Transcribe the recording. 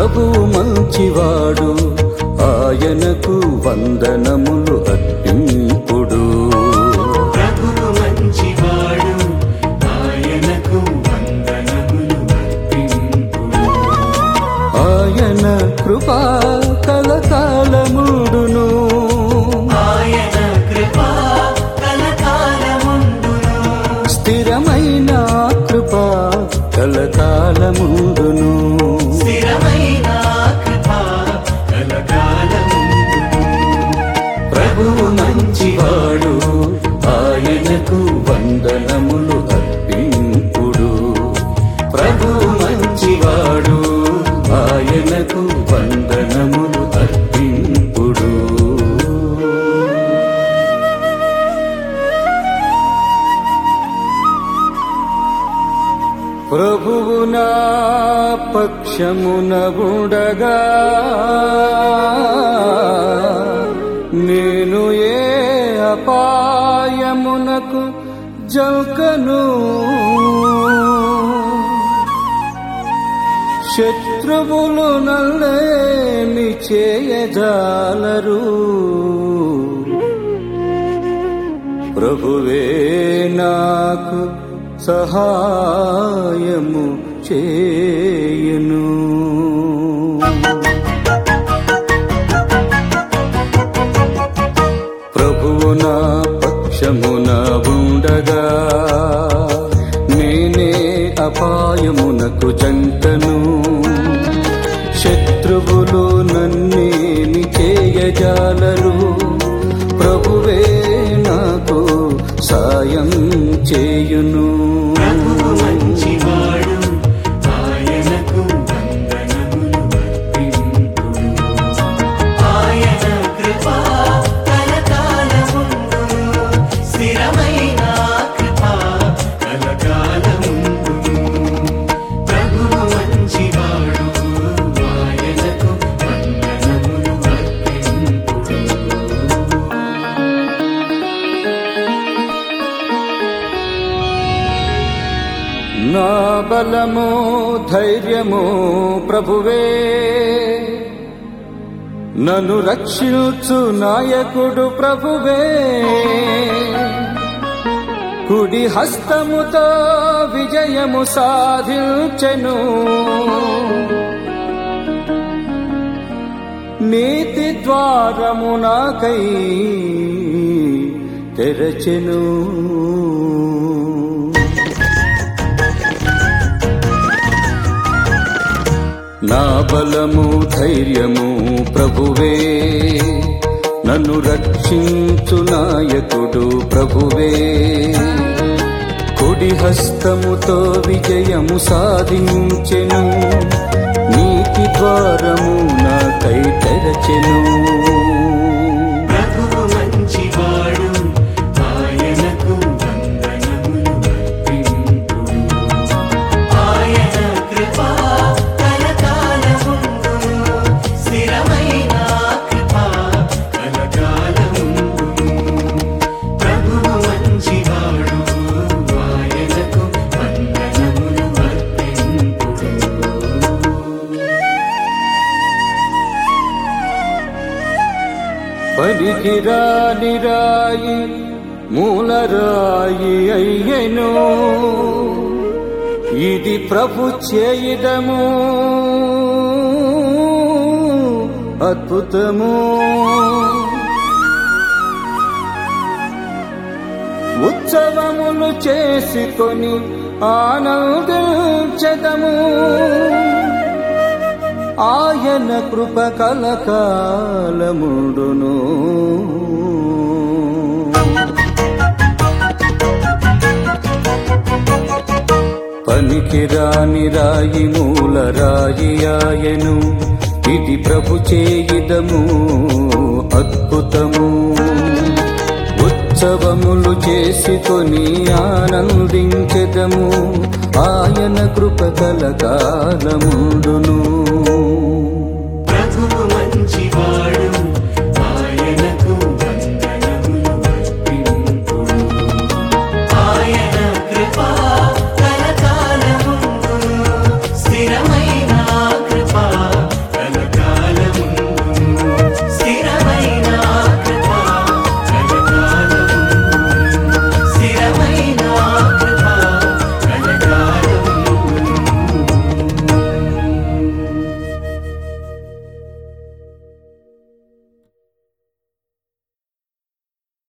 ప్రభువు మంచివాడు ఆయనకు వందనములు అర్పింపుడు ప్రభువు మంచివాడు ఆయనకు వందనములు అర్పింపుడు ఆయన కృపా కలకాలముడును ఆయన కృపా కలకాలముండును స్థిరమైన కృపా కలకాలముడును స్థిరమైన కృపా కలకాలముండును ప్రభువు మంచివాడు ఆయనకు వందనములు అర్పింపుడు ప్రభువు మంచివాడు ఆయనకు వందనములు అర్పింపుడు ప్రభువు నా పక్షమున ఉండగా నేను ఏ అపాయమునకు జల్కను శత్రువులు నల్లేమి చేయజాలరు ప్రభువే నాకు సహాయము చేయును ప్రభువు నా పక్షమున ఉండగా నేనే అపాయమునకు జంటను శత్రువులు నన్నేమి చేయజాలరు ప్రభువే నాకు సాయం చేయును ప్రభువు మంచివాడు ఆయనకు వందనములు అర్పింపుడు ఆయన కృపా కలకాలముండును స్థిరమైన కృపా కలకాలముండును ప్రభువు మంచివాడు ఆయనకు వందనములు అర్పింపుడు నా బలము ధైర్యము ప్రభువే నన్ను రక్షించు నాయకుడు ప్రభువే కుడి హస్తముతో విజయము సాధించెను నీతి ద్వారము నాకై తెరచెను నా బలము ధైర్యము ప్రభువే నన్ను రక్షించు నాయకుడు ప్రభువే కుడి హస్తముతో విజయము సాధించెను నీతి ద్వారము నాకై తెరచెను ప్రభువు మంచివాడు ఆయనకు వందనములు అర్పింపుడు ఆయన కృపా కలకాలముండును స్థిరమైన కృపా కలకాలముండును ప్రభువు మంచివాడు ఆయనకు వందనములు అర్పింపుడు పనికిరాని రాయి మూలరాయి అయ్యెను ఇది ప్రభు చేయిదము అద్భుతము ఉత్సవములు చేసుకొని ఆనందించదము ఆయన కృప కలకాలముడును పనికిరాని రాయి మూల రాయి ఆయను ఇది ప్రభు చేయిదము అద్భుతము ఉత్సవములు చేసుకొని ఆనందించెదము ఆయన కృప కలకాలముడును